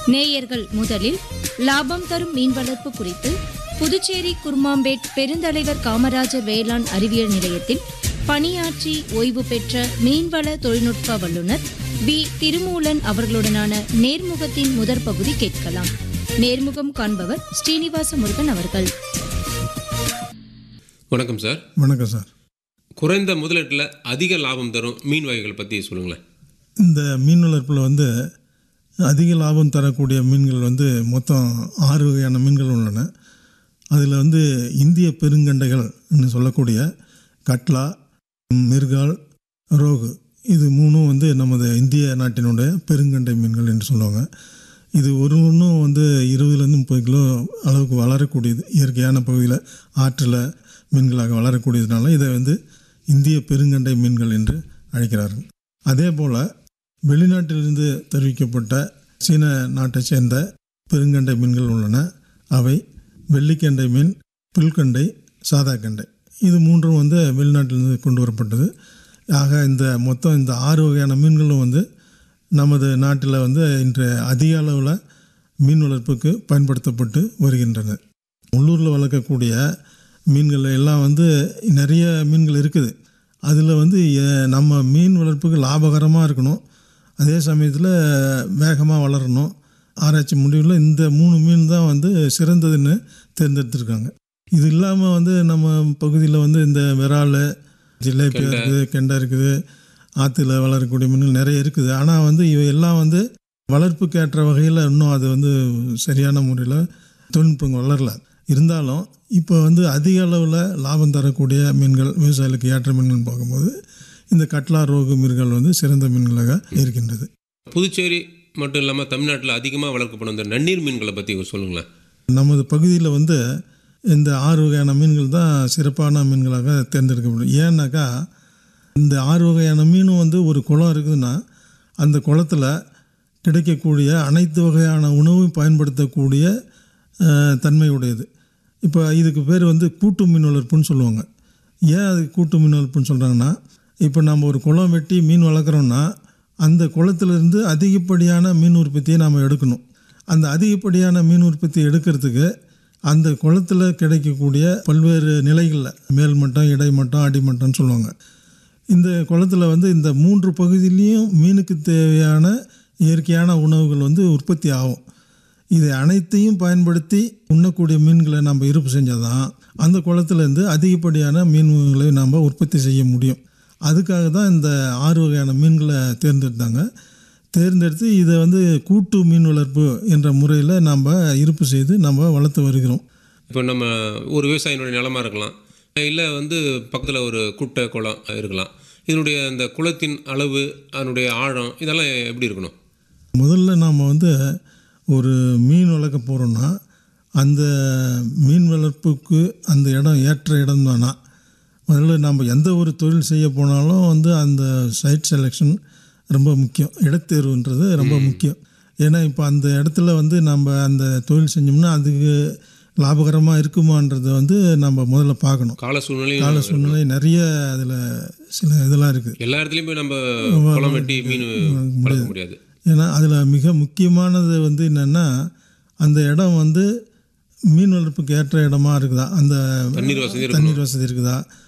நேயர்கள் முதலில் லாபம் தரும் மீன் வளர்ப்பு குறித்து புதுச்சேரி குருமாம்பேட் பெருந்தலைவர் காமராஜர் வேளாண் அறிவியல் நிலையத்தில் பணியாற்றி ஓய்வு பெற்ற மீன்வள தொழில்நுட்ப வல்லுநர் பி திருமூலன் அவர்களுடனான நேர்முகத்தின் முதற் பகுதி கேட்கலாம் நேர்முகம் காண்பவர் ஸ்ரீனிவாச முருகன் அவர்கள் வணக்கம் சார் வணக்கம் சார் குறைந்த முதலீட்டில் அதிக லாபம் தரும் மீன் வகைகள் பற்றி சொல்லுங்களேன் இந்த மீன் வளர்ப்பில் வந்து அதிக லாபம் தரக்கூடிய மீன்கள் வந்து மொத்தம் ஆறு வகையான மீன்கள் உள்ளன அதில் வந்து இந்திய பெருங்கண்டைகள்னு சொல்லக்கூடிய கட்லா மிர்கால் ரோகு இது மூணும் வந்து நமது இந்திய நாட்டினுடைய பெருங்கண்டை மீன்கள் என்று சொல்லுவாங்க இது ஒரு ஒன்றும் வந்து இருபதுலேருந்து முப்பது கிலோ அளவுக்கு வளரக்கூடியது இயற்கையான பகுதியில் ஆற்றில் மீன்களாக வளரக்கூடியதுனால இதை வந்து இந்திய பெருங்கண்டை மீன்கள் என்று அழைக்கிறார்கள் அதே போல் வெளிநாட்டிலிருந்து தெரிவிக்கப்பட்ட சீன நாட்டைச் சேர்ந்த பெருங்கண்டை மீன்கள் உள்ளன அவை வெள்ளிக்கண்டை மீன் புல்கண்டை சாதா கண்டை இது மூன்றும் வந்து வெளிநாட்டிலிருந்து கொண்டு வரப்பட்டது ஆக இந்த மொத்தம் இந்த ஆறு வகையான மீன்களும் வந்து நமது நாட்டில் வந்து இன்று அதிக அளவில் மீன் வளர்ப்புக்கு பயன்படுத்தப்பட்டு வருகின்றன உள்ளூரில் வளர்க்கக்கூடிய மீன்கள் எல்லாம் வந்து நிறைய மீன்கள் இருக்குது அதில் வந்து எ- நம்ம மீன் வளர்ப்புக்கு லாபகரமாக இருக்கணும் அதே சமயத்தில் வேகமாக வளரணும் ஆராய்ச்சி முடிவில் இந்த மூணு மீன் தான் வந்து சிறந்ததுன்னு தேர்ந்தெடுத்திருக்காங்க இது இல்லாமல் வந்து நம்ம பகுதியில் வந்து இந்த விரால் ஜிலேபியா இருக்குது கெண்டை இருக்குது ஆற்றுல வளரக்கூடிய மீன்கள் நிறைய இருக்குது ஆனால் வந்து இவை எல்லாம் வந்து வளர்ப்புக்கு ஏற்ற வகையில் இன்னும் அது வந்து சரியான முறையில் தொழில்நுட்பங்கள் வளரல இருந்தாலும் இப்போ வந்து அதிக அளவில் லாபம் தரக்கூடிய மீன்கள் விவசாயிகளுக்கு ஏற்ற மீன்கள் பார்க்கும்போது இந்த கட்லா ரோகு மீன்கள் வந்து சிறந்த மீன்களாக இருக்கின்றது புதுச்சேரி மட்டும் இல்லாமல் தமிழ்நாட்டில் அதிகமாக வளர்க்கப்படும் இந்த நன்னீர் மீன்களை பற்றி சொல்லுங்களேன் நமது பகுதியில் வந்து இந்த ஆறு வகையான மீன்கள் தான் சிறப்பான மீன்களாக தேர்ந்தெடுக்கப்படும் ஏன்னாக்கா இந்த ஆறு வகையான மீனும் வந்து ஒரு குளம் இருக்குதுன்னா அந்த குளத்தில் கிடைக்கக்கூடிய அனைத்து வகையான உணவும் பயன்படுத்தக்கூடிய அஹ், தன்மை உடையது இப்போ இதுக்கு பேர் வந்து கூட்டு மீன் வளர்ப்புன்னு சொல்லுவாங்க ஏன் அது கூட்டு மீன் வளர்ப்புன்னு சொல்கிறாங்கன்னா இப்போ நம்ம ஒரு குளம் வெட்டி மீன் வளர்க்குறோன்னா அந்த குளத்திலிருந்து அதிகப்படியான மீன் உற்பத்தியை நாம் எடுக்கணும் அந்த அதிகப்படியான மீன் உற்பத்தி எடுக்கிறதுக்கு அந்த குளத்தில் கிடைக்கக்கூடிய பல்வேறு நிலைகளில் மேல் மட்டம் இடைமட்டம் அடிமட்டம்னு சொல்லுவாங்க இந்த குளத்தில் வந்து இந்த மூன்று பகுதியிலையும் மீனுக்கு தேவையான இயற்கையான உணவுகள் வந்து உற்பத்தி ஆகும் இதை அனைத்தையும் பயன்படுத்தி உண்ணக்கூடிய மீன்களை நம்ம இருப்பு செஞ்சால் தான் அந்த குளத்துலேருந்து அதிகப்படியான மீன்களை நாம் உற்பத்தி செய்ய முடியும் அதுக்காக தான் இந்த ஆறு வகையான மீன்களை தேர்ந்தெடுத்தாங்க தேர்ந்தெடுத்து இதை வந்து கூட்டு மீன் வளர்ப்பு என்ற முறையில் நாம் இருப்பு செய்து நம்ம வளர்த்து வருகிறோம் இப்போ நம்ம ஒரு விவசாயினுடைய நிலமா இருக்கலாம் இல்லை வந்து பக்கத்தில் ஒரு குட்டை குளம் இருக்கலாம் இதனுடைய அந்த குளத்தின் அளவு அதனுடைய ஆழம் இதெல்லாம் எப்படி இருக்கணும் முதல்ல நாம் வந்து ஒரு மீன் வளர்க்க போகிறோன்னா அந்த மீன் வளர்ப்புக்கு அந்த இடம் ஏற்ற இடம் தானா முதல்ல நம்ம எந்த ஒரு தொழில் செய்ய போனாலும் வந்து அந்த சைட் செலெக்ஷன் ரொம்ப முக்கியம் இடத்தேர்வுன்றது ரொம்ப முக்கியம் ஏன்னா இப்போ அந்த இடத்துல வந்து நம்ம அந்த தொழில் செஞ்சோம்னா அதுக்கு லாபகரமாக இருக்குமான்றதை வந்து நம்ம முதல்ல பார்க்கணும் கால சூழ்நிலையும் கால சூழ்நிலை நிறைய அதில் சில இதெல்லாம் இருக்குது எல்லா இடத்துலையும் போய் நம்ம குளம் வெட்டி மீன் வளர்க்க முடியாது ஏன்னா அதில் மிக முக்கியமானது வந்து என்னென்னா அந்த இடம் வந்து மீன் வளர்ப்புக்கு ஏற்ற இடமா இருக்குதா அந்த தண்ணீர் வசதி இருக்கணும். தண்ணீர் வசதி இருக்குதா